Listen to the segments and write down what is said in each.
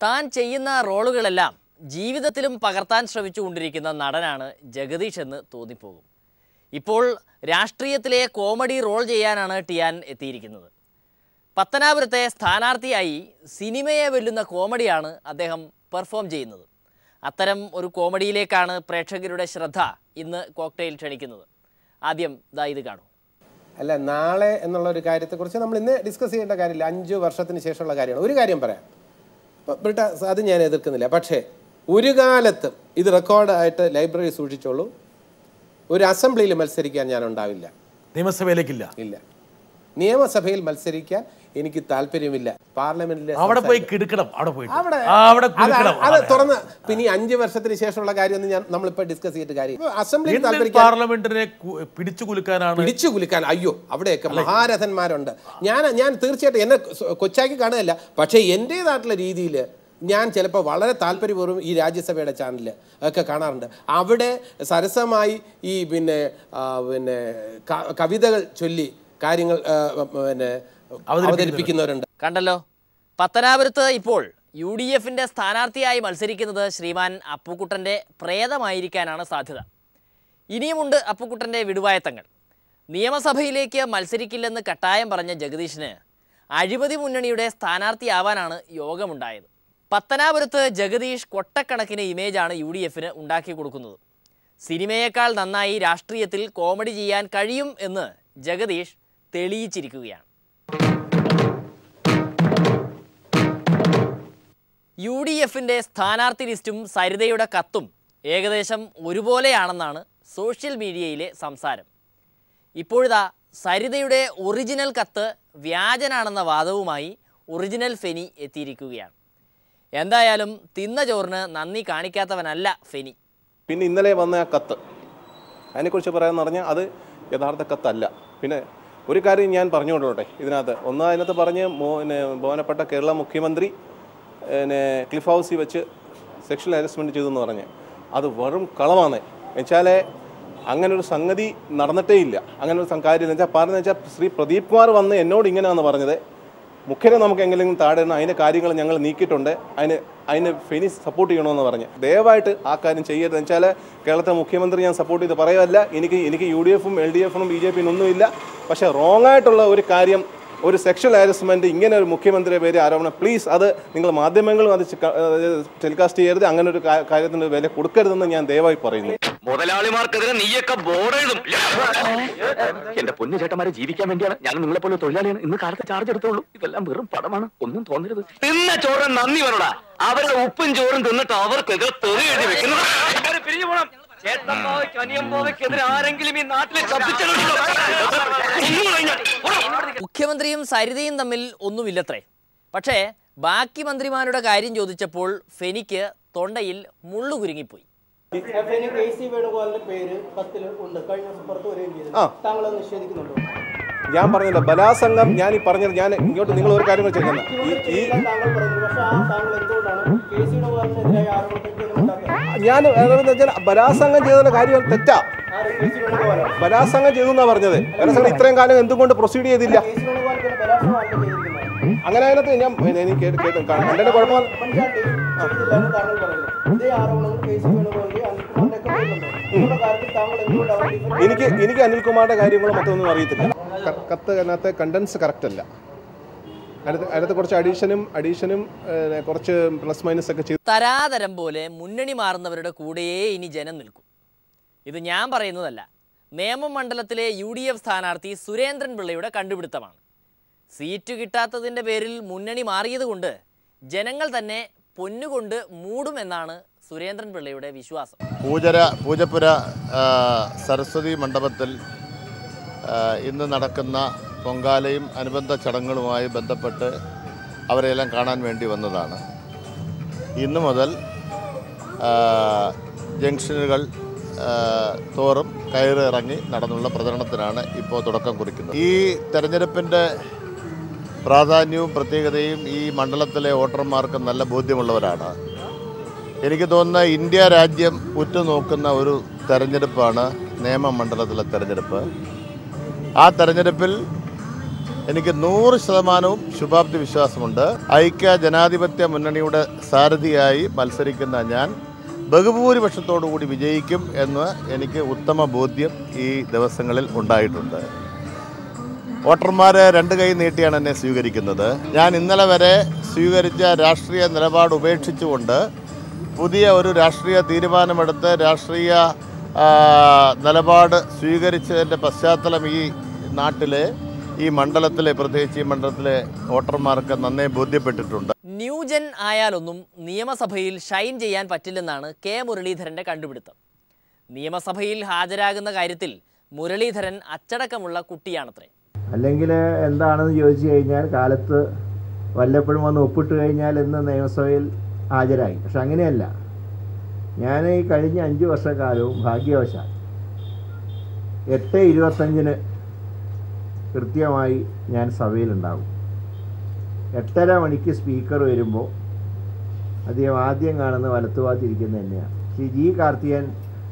താൻ ചെയ്യുന്ന റോളുകളെല്ലാം ജീവിതത്തിലും പകർത്താൻ ശ്രമിച്ചുകൊണ്ടിരിക്കുന്ന നടനാണ് ജഗദീഷ് എന്ന് തോന്നിപ്പോകും ഇപ്പോൾ രാഷ്ട്രീയത്തിലെ കോമഡി റോൾ ചെയ്യാനാണ് ടിയാൻ എത്തിയിരിക്കുന്നത് പത്തനാപുരത്തെ സ്ഥാനാർത്ഥിയായി സിനിമയെ വെല്ലുന്ന കോമഡിയാണ് അദ്ദേഹം പെർഫോം ചെയ്യുന്നത് അത്തരം ഒരു കോമഡിയിലേക്കാണ് പ്രേക്ഷകരുടെ ശ്രദ്ധ ഇന്ന് കോക്ടെയിൽ ക്ഷണിക്കുന്നത് ആദ്യം ദാ ഇത് കാണൂ അല്ല നാളെ എന്നുള്ള ഒരു കാര്യത്തെക്കുറിച്ച് നമ്മൾ ഇന്ന് ഡിസ്കസ് ചെയ്യേണ്ട കാര്യമില്ല അഞ്ച് വർഷത്തിന് ശേഷമുള്ള കാര്യമാണ് ഒരു കാര്യം പറയാം ഇപ്പൊ ബ്രിട്ട അത് ഞാൻ എതിർക്കുന്നില്ല പക്ഷേ ഒരു കാലത്തും ഇത് റെക്കോർഡായിട്ട് ലൈബ്രറി സൂക്ഷിച്ചോളൂ ഒരു അസംബ്ലിയിൽ മത്സരിക്കാൻ ഞാൻ ഉണ്ടാവില്ല നിയമസഭയിലേക്കില്ല ഇല്ല നിയമസഭയിൽ മത്സരിക്കാൻ എനിക്ക് താല്പര്യമില്ല പാർലമെന്റിലെ അവിടെ പോയി കിടുക്കണം അവിടെ പോയി അവിടെ അവിടെ അത് കിടുക്കണം അത് തുറന്ന് പിന്നെ ഈ അഞ്ച് വർഷത്തിന് ശേഷമുള്ള കാര്യമൊന്നും ഞാൻ നമ്മളിപ്പോൾ ഡിസ്കസ് ചെയ്തിട്ട് കാര്യം അസംബ്ലിയിൽ ഇന്ത്യൻ താല്പര്യം പാർലമെന്റിനെ കു- പിടിച്ചു കുലുക്കാനാണ് പിടിച്ചു കുലുക്കാൻ അയ്യോ അവിടെയൊക്കെ മഹാരഥന്മാരുണ്ട് ഞാൻ ഞാൻ തീർച്ചയായിട്ടും എന്നെ സ്വ- കൊച്ചാക്കി കാണുകയല്ല പക്ഷേ എൻ്റേതായിട്ടുള്ള രീതിയിൽ ഞാൻ ചിലപ്പോൾ വളരെ താല്പര്യപൂർവ്വം ഈ രാജ്യസഭയുടെ ചാനൽ ഒക്കെ കാണാറുണ്ട് അവിടെ സരസമായി ഈ പിന്നെ ആ, പിന്നെ ക- കവിതകൾ ചൊല്ലി കാര്യങ്ങൾ ആ, പിന്നെ അവതരിപ്പിക്കുന്നവരുണ്ട് കണ്ടല്ലോ പത്തനാപുരത്ത് ഇപ്പോൾ യു ഡി എഫിൻ്റെ സ്ഥാനാർത്ഥിയായി മത്സരിക്കുന്നത് ശ്രീമാൻ അപ്പുക്കുട്ടൻ്റെ പ്രേതമായിരിക്കാനാണ് സാധ്യത ഇനിയുമുണ്ട് അപ്പുക്കുട്ടൻ്റെ വിടുവായത്തങ്ങൾ നിയമസഭയിലേക്ക് മത്സരിക്കില്ലെന്ന് കട്ടായം പറഞ്ഞ ജഗദീഷിന് അഴിമതി മുന്നണിയുടെ സ്ഥാനാർത്ഥിയാവാനാണ് യോഗമുണ്ടായത് പത്തനാപുരത്ത് ജഗദീഷ് കൊട്ടക്കണക്കിന് ഇമേജാണ് യു ഡി എഫിന് ഉണ്ടാക്കി കൊടുക്കുന്നത് സിനിമയേക്കാൾ നന്നായി രാഷ്ട്രീയത്തിൽ കോമഡി ചെയ്യാൻ കഴിയും എന്ന് ജഗദീഷ് തെളിയിച്ചിരിക്കുകയാണ് യു ഡി എഫിൻ്റെ സ്ഥാനാർത്ഥി ലിസ്റ്റും സരിതയുടെ കത്തും ഏകദേശം ഒരുപോലെയാണെന്നാണ് സോഷ്യൽ മീഡിയയിലെ സംസാരം ഇപ്പോഴിതാ സരിതയുടെ ഒറിജിനൽ കത്ത് വ്യാജനാണെന്ന വാദവുമായി ഒറിജിനൽ ഫെനി എത്തിയിരിക്കുകയാണ് എന്തായാലും തിന്ന ചോറിന് നന്ദി കാണിക്കാത്തവനല്ല ഫെനി പിന്നെ ഇന്നലെ വന്ന ആ കത്ത് അതിനെക്കുറിച്ച് പറയാമെന്ന് പറഞ്ഞാൽ അത് യഥാർത്ഥ കത്തല്ല പിന്നെ ഒരു കാര്യം ഞാൻ പറഞ്ഞുകൊണ്ടോട്ടെ ഇതിനകത്ത് ഒന്ന് അതിനകത്ത് പറഞ്ഞ് മോ- പിന്നെ ബഹുമാനപ്പെട്ട കേരള മുഖ്യമന്ത്രി പിന്നെ ക്ലിഫ് ഹൗസിൽ വെച്ച് സെക്ഷൽ ഹരാസ്മെൻറ്റ് ചെയ്തു എന്ന് പറഞ്ഞ് അത് വെറും കളമാണ് വെച്ചാൽ അങ്ങനെ ഒരു സംഗതി നടന്നിട്ടേ ഇല്ല അങ്ങനെ ഒരു സം- കാര്യം എന്ന് വെച്ചാൽ പറഞ്ഞതെന്ന് വെച്ചാൽ ശ്രീ പ്രദീപ് കുമാർ വന്ന് എന്നോട് ഇങ്ങനെയാണെന്ന് പറഞ്ഞത് മുഖ്യനെ നമുക്ക് എങ്ങനെയെങ്കിലും താഴെ ഇടണം അതിൻ്റെ കാര്യങ്ങൾ ഞങ്ങൾ നീക്കിയിട്ടുണ്ട് അതിന് അതിന് ഫെനി സപ്പോർട്ട് ചെയ്യണമെന്ന് പറഞ്ഞ് ദയവായിട്ട് ആ കാര്യം ചെയ്യരുത് എന്ന് വെച്ചാൽ കേരളത്തെ മുഖ്യമന്ത്രി ഞാൻ സപ്പോർട്ട് ചെയ്ത് പറയുമല്ല എനിക്ക് എനിക്ക് യു ഡി എഫും എൽ ഡി എഫും ബി ജെ പിയും ഒന്നുമില്ല പക്ഷേ റോങ് ആയിട്ടുള്ള ഒരു കാര്യം ഒരു സെക്ഷൽ ഹാരസ്മെൻറ്റ് ഇങ്ങനെ ഒരു മുഖ്യമന്ത്രിയെ പേര് ആരോപണം പ്ലീസ് അത് നിങ്ങൾ മാധ്യമങ്ങളും അത് ടെലികാസ്റ്റ് ചെയ്യരുത് അങ്ങനെ ഒരു കാ- കാര്യത്തിന് വില കൊടുക്കരുതെന്ന് ഞാൻ ദയവായി പറയുന്നു മുതലാളിമാർക്കെതിരെ നീയൊക്കെ ബോർഡ് എഴുതും എന്റെ പൊന്നു ചേട്ടന്മാരെ ജീവിക്കാൻ വേണ്ടിയാണ് ഞാൻ നിങ്ങളെ പോലെ തൊഴിലാളിയാണ് ഇന്ന് കാലത്ത് ചാർജ് എടുത്തോളൂ ഇതെല്ലാം വെറും പടമാണ് ഒന്നും തോന്നരുത് തിന്ന ചോറും നന്ദി വരടാ അവരുടെ ഉപ്പും ചോറും തിന്നിട്ട് അവർക്കെതിരെ തെറി എഴുതി വെക്കുന്നത് പിരിഞ്ഞു പോണം ചേട്ടന്മാവയ്ക്ക് അനിയമ്പാവയ്ക്കെതിരെ ആരെങ്കിലും ഈ നാട്ടിലെ ശബ്ദിച്ചു മുഖ്യമന്ത്രിയും സരിതയും തമ്മിൽ ഒന്നുമില്ലത്രേ പക്ഷേ ബാക്കി മന്ത്രിമാരുടെ കാര്യം ചോദിച്ചപ്പോൾ ഫെനിക്ക് തൊണ്ടയിൽ മുള്ളു കുരുങ്ങിപ്പോയി എഫ്ഐന് കെ സി വേണുഗോപാലിന്റെ പേര് കത്തിൽ ഉണ്ട് കഴിഞ്ഞ ദിവസം പുറത്തു വരികയും ചെയ്തു ആ. താങ്കൾ അത് നിഷേധിക്കുന്നുണ്ടോ ഞാൻ പറഞ്ഞില്ല ബലാസംഗം ഞാൻ ഈ പറഞ്ഞത് ഞാൻ ഇങ്ങോട്ട് നിങ്ങൾ ഒരു കാര്യം വെച്ചേക്കുന്നത് ഈ ഈ ചെയ്യില്ല താങ്കൾ പറഞ്ഞു പക്ഷേ ആ താങ്കൾ എന്തുകൊണ്ടാണ് കെ സി വേണുഗോപാലിനെതിരായ ആരോപണത്തേക്ക് ഒന്നും ഉണ്ടാക്കുന്നത് ഞാൻ എന്താണെന്ന് വെച്ചാൽ ബലാസംഗം ചെയ്തതിന്റെ കാര്യം തെറ്റാ ആര് കെ സി വേണുഗോപാലാണ് ബലാസംഗം ചെയ്തു എന്നാ പറഞ്ഞത് ബലാസംഗം ഇത്രയും കാലം എന്തുകൊണ്ട് പ്രൊസീഡ് ചെയ്തില്ല കെ സി വേണുഗോപാൽ പിന്നെ ബലാത്സംഗമല്ല ചെയ്തിരിക്കുന്നത് അങ്ങനെ അതിനകത്ത് ഞാൻ എനിക്ക് കേട്ട് കേട്ട് എൻ്റെ കുഴപ്പം ഉമ്മൻചാണ്ടി ചെയ്തില്ല എന്ന് താങ്കൾ പറയുന്നു ഇതേ ആരോപണങ്ങൾ കെ സി വേണുഗോപാലിന്റെ അനിൽകുമാറിന്റെ ഒക്കെ പേരിലുണ്ട് നിങ്ങളുടെ കാര്യത്തിൽ താങ്കൾ എന്തുകൊണ്ട് അവർ ഡിഫൻഡ് എനിക്ക് എനിക്ക് അനിൽകുമാറിന്റെ കാര്യങ്ങളോ മറ്റൊന്നും അറിയത്തില്ല ക- കത്ത് അതിനകത്ത് കണ്ടൻസ് കറക്റ്റ് അല്ല അതിനകത്ത് അതിനകത്ത് കുറച്ച് അഡീഷനും അഡീഷനും ഏഹ്, കുറച്ച് പ്ലസ് മൈനസ് ഒക്കെ ചെയ്തു തരാതരം പോലെ മുന്നണി മാറുന്നവരുടെ കൂടെയേ ഇനി ജനം നിൽക്കും ഇത് ഞാൻ പറയുന്നതല്ല നേമം മണ്ഡലത്തിലെ യു ഡി എഫ് സ്ഥാനാർത്ഥി സുരേന്ദ്രൻ പിള്ളയുടെ കണ്ടുപിടുത്തമാണ് സീറ്റ് കിട്ടാത്തതിൻ്റെ പേരിൽ മുന്നണി മാറിയതുകൊണ്ട് ജനങ്ങൾ തന്നെ പൊന്നുകൊണ്ട് മൂടുമെന്നാണ് സുരേന്ദ്രൻ പിള്ളയുടെ വിശ്വാസം പൂജര പൂജപ്പുര ആ, സരസ്വതി മണ്ഡപത്തിൽ ആ, ഇന്ന് നടക്കുന്ന പൊങ്കാലയും അനുബന്ധ ചടങ്ങുകളുമായി ബന്ധപ്പെട്ട് അവരെല്ലാം കാണാൻ വേണ്ടി വന്നതാണ് ഇന്നു മുതൽ ആ, ജംഗ്ഷനുകൾ ആ, തോറും കയറി ഇറങ്ങി നടന്നുള്ള പ്രചരണത്തിനാണ് ഇപ്പോൾ തുടക്കം കുറിക്കുന്നത് ഈ തെരഞ്ഞെടുപ്പിൻ്റെ പ്രാധാന്യവും പ്രത്യേകതയും ഈ മണ്ഡലത്തിലെ വോട്ടർമാർക്ക് നല്ല ബോധ്യമുള്ളവരാണ് എനിക്ക് തോന്നുന്ന ഇന്ത്യ രാജ്യം ഉറ്റുനോക്കുന്ന ഒരു തെരഞ്ഞെടുപ്പാണ് നിയമമണ്ഡലത്തിലെ തെരഞ്ഞെടുപ്പ് ആ തെരഞ്ഞെടുപ്പിൽ എനിക്ക് നൂറ് ശതമാനവും ശുഭാപ്തി വിശ്വാസമുണ്ട് ഐക്യ ജനാധിപത്യ മുന്നണിയുടെ സാരഥിയായി മത്സരിക്കുന്ന ഞാൻ ബഹുഭൂരിപക്ഷത്തോടുകൂടി വിജയിക്കും എന്ന് എനിക്ക് ഉത്തമ ബോധ്യം ഈ ദിവസങ്ങളിൽ ഉണ്ടായിട്ടുണ്ട് വോട്ടർമാർ രണ്ട് കൈ നീട്ടിയാണ് എന്നെ സ്വീകരിക്കുന്നത് ഞാൻ ഇന്നലെ വരെ സ്വീകരിച്ച രാഷ്ട്രീയ നിലപാട് ഉപേക്ഷിച്ചുകൊണ്ട് പുതിയ ഒരു രാഷ്ട്രീയ തീരുമാനമെടുത്ത് രാഷ്ട്രീയ ആ, നിലപാട് സ്വീകരിച്ചതിൻ്റെ പശ്ചാത്തലം ഈ നാട്ടിലെ ഈ മണ്ഡലത്തിലെ പ്രത്യേകിച്ച് ഈ മണ്ഡലത്തിലെ വോട്ടർമാർക്ക് നന്നേ ബോധ്യപ്പെട്ടിട്ടുണ്ട് ന്യൂജൻ ആയാലൊന്നും നിയമസഭയിൽ ഷൈൻ ചെയ്യാൻ പറ്റില്ലെന്നാണ് കെ മുരളീധരൻ്റെ കണ്ടുപിടുത്തം നിയമസഭയിൽ ഹാജരാകുന്ന കാര്യത്തിൽ മുരളീധരൻ അച്ചടക്കമുള്ള കുട്ടിയാണത്രേ അല്ലെങ്കിൽ എന്താണെന്ന് ചോദിച്ചു കഴിഞ്ഞാൽ കാലത്ത് വല്ലപ്പോഴും വന്ന് ഒപ്പിട്ട് കഴിഞ്ഞാൽ ഇന്ന് നിയമസഭയിൽ ഹാജരായി പക്ഷെ അങ്ങനെയല്ല ഞാൻ ഈ കഴിഞ്ഞ അഞ്ച് വർഷക്കാലവും ഭാഗ്യവശാൽ എട്ട് ഇരുപത്തഞ്ചിന് കൃത്യമായി ഞാൻ സഭയിലുണ്ടാകും എട്ടര മണിക്ക് സ്പീക്കർ വരുമ്പോൾ അദ്ദേഹം ആദ്യം കാണുന്ന വലത്തുഭാഗത്തിരിക്കുന്ന തന്നെയാണ് ശ്രീ ജി കാർത്തികൻ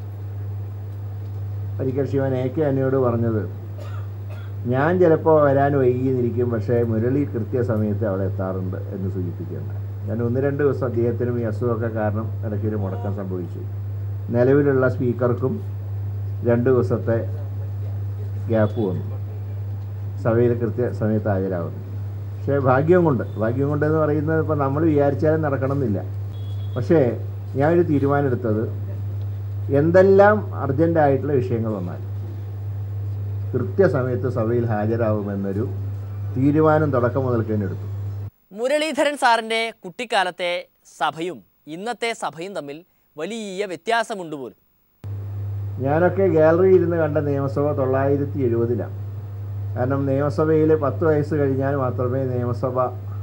ഒരിക്കൽ ശിവൻ എ കെ എന്നോട് പറഞ്ഞത് ഞാൻ ചിലപ്പോൾ വരാൻ വൈകിയെന്നിരിക്കും പക്ഷേ മുരളി കൃത്യസമയത്ത് അവിടെ എത്താറുണ്ട് എന്ന് സൂചിപ്പിക്കുകയുണ്ടായി ഞാൻ ഒന്ന് രണ്ട് ദിവസം അദ്ദേഹത്തിനും ഈ അസുഖമൊക്കെ കാരണം ഇടയ്ക്കൊരു മുടക്കം സംഭവിച്ചു നിലവിലുള്ള സ്പീക്കർക്കും രണ്ട് ദിവസത്തെ ഗ്യാപ്പ് വന്നു സഭയിൽ കൃത്യ സമയത്ത് ഹാജരാകുന്നു പക്ഷേ ഭാഗ്യം കൊണ്ട് ഭാഗ്യം കൊണ്ട് എന്ന് പറയുന്നത് ഇപ്പോൾ നമ്മൾ വിചാരിച്ചാലും നടക്കണമെന്നില്ല പക്ഷേ ഞാനൊരു തീരുമാനമെടുത്തത് എന്തെല്ലാം അർജൻറ്റായിട്ടുള്ള വിഷയങ്ങൾ വന്നാൽ കൃത്യസമയത്ത് സഭയിൽ ഹാജരാകുമെന്നൊരു തീരുമാനം തുടക്കം മുതൽക്ക് തന്നെ എടുത്തു മുരളീധരൻ സാറിൻ്റെ കുട്ടിക്കാലത്തെ സഭയും ഇന്നത്തെ സഭയും തമ്മിൽ വലിയ വ്യത്യാസമുണ്ട് പോലും ഞാനൊക്കെ ഗാലറിയിൽ ഇരുന്ന് കണ്ട നിയമസഭ തൊള്ളായിരത്തി എഴുപതിലാണ് കാരണം നിയമസഭയിൽ പത്ത് വയസ്സ് കഴിഞ്ഞാൽ മാത്രമേ നിയമസഭ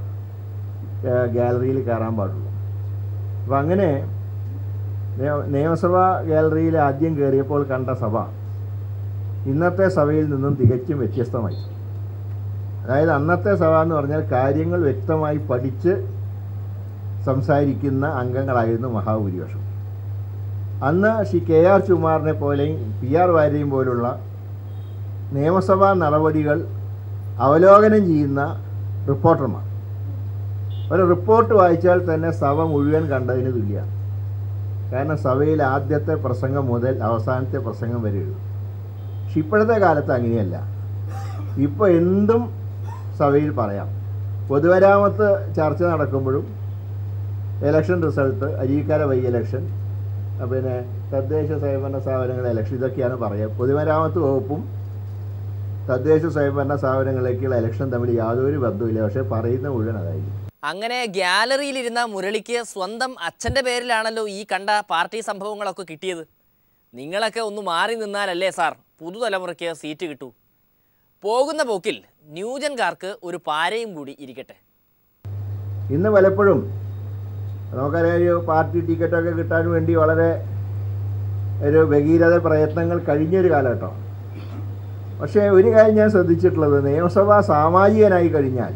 ഏഹ്, ഗാലറിയിൽ കയറാൻ പാടുള്ളൂ അപ്പം അങ്ങനെ നിയ- നിയമസഭ ഗാലറിയിൽ ആദ്യം കയറിയപ്പോൾ കണ്ട സഭ ഇന്നത്തെ സഭയിൽ നിന്നും തികച്ചും വ്യത്യസ്തമായി അതായത് അന്നത്തെ സഭ എന്ന് പറഞ്ഞാൽ കാര്യങ്ങൾ വ്യക്തമായി പഠിച്ച് സംസാരിക്കുന്ന അംഗങ്ങളായിരുന്നു മഹാഭൂരിപക്ഷം അന്ന് ശ്രീ കെ ആർ ചുമാറിനെ പോലെയും പി ആർ വാര്യയും പോലുള്ള നിയമസഭാ നടപടികൾ അവലോകനം ചെയ്യുന്ന റിപ്പോർട്ടർമാർ ഒരു റിപ്പോർട്ട് വായിച്ചാൽ തന്നെ സഭ മുഴുവൻ കണ്ടതിന് തുല്യമാണ് കാരണം സഭയിൽ ആദ്യത്തെ പ്രസംഗം മുതൽ അവസാനത്തെ പ്രസംഗം വരെ എഴുതും പക്ഷെ ഇപ്പോഴത്തെ കാലത്ത് അങ്ങനെയല്ല ഇപ്പോൾ എന്തും സഭയിൽ പറയാം പൊതുമരാമത്ത് ചർച്ച നടക്കുമ്പോഴും election result Areekkara by election പിന്നെ തദ്ദേശ സ്വയംഭരണ സ്ഥാപനങ്ങളുടെ ഇലക്ഷൻ ഇതൊക്കെയാണ് പറയുക പൊതുമരാമത്ത് വകുപ്പും തദ്ദേശ സ്വയംഭരണ സ്ഥാപനങ്ങളിലേക്കുള്ള ഇലക്ഷൻ തമ്മിൽ യാതൊരു ബന്ധവുമില്ല പക്ഷേ പറയുന്ന മുഴുവൻ അതായിരിക്കും അങ്ങനെ ഗ്യാലറിയിലിരുന്ന മുരളിക്ക് സ്വന്തം അച്ഛൻ്റെ പേരിലാണല്ലോ ഈ കണ്ട പാർട്ടി സംഭവങ്ങളൊക്കെ കിട്ടിയത് നിങ്ങളൊക്കെ ഒന്ന് മാറി നിന്നാലല്ലേ സാർ പുതുതലമുറയ്ക്ക് സീറ്റ് കിട്ടൂ പോകുന്ന പോക്കിൽ ന്യൂജൻകാർക്ക് ഒരു പാരയും കൂടി ഇരിക്കട്ടെ ഇന്ന് പലപ്പോഴും നമുക്കറിയാം ഒരു പാർട്ടി ടിക്കറ്റൊക്കെ കിട്ടാൻ വേണ്ടി വളരെ ഒരു ഭഗീരഥ പ്രയത്നങ്ങൾ കഴിഞ്ഞൊരു കാലഘട്ടം പക്ഷേ ഒരു കാര്യം ഞാൻ ശ്രദ്ധിച്ചിട്ടുള്ളത് നിയമസഭ സാമാജികനായി കഴിഞ്ഞാൽ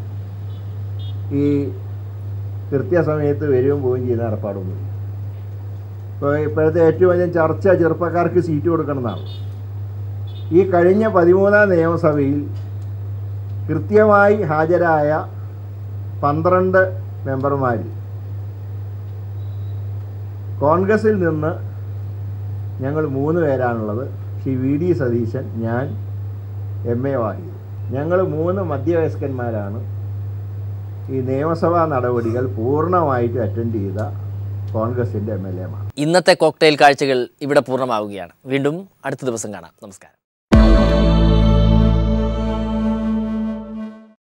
ഈ കൃത്യസമയത്ത് വരികയും പോവുകയും ചെയ്യുന്ന ഏർപ്പാടൊന്നുമില്ല ഇപ്പോൾ ഇപ്പോഴത്തെ ഏറ്റവും അധികം ചർച്ച ചെറുപ്പക്കാർക്ക് സീറ്റ് കൊടുക്കണമെന്നാണ് ഈ കഴിഞ്ഞ പതിമൂന്നാം നിയമസഭയിൽ കൃത്യമായി ഹാജരായ പന്ത്രണ്ട് മെമ്പർമാരിൽ കോൺഗ്രസിൽ നിന്ന് ഞങ്ങൾ മൂന്ന് പേരാണുള്ളത് ശ്രീ വി ഡി സതീശൻ ഞാൻ എം എ വാഹിദ് ഞങ്ങൾ മൂന്ന് മധ്യവയസ്കന്മാരാണ് ഈ നിയമസഭാ നടപടികൾ പൂർണ്ണമായിട്ട് അറ്റൻഡ് ചെയ്ത കോൺഗ്രസിൻ്റെ എം എൽ എമാർ ഇന്നത്തെ കോക്ടെയിൽ കാഴ്ചകൾ ഇവിടെ പൂർണ്ണമാവുകയാണ് വീണ്ടും അടുത്ത ദിവസം കാണാം നമസ്കാരം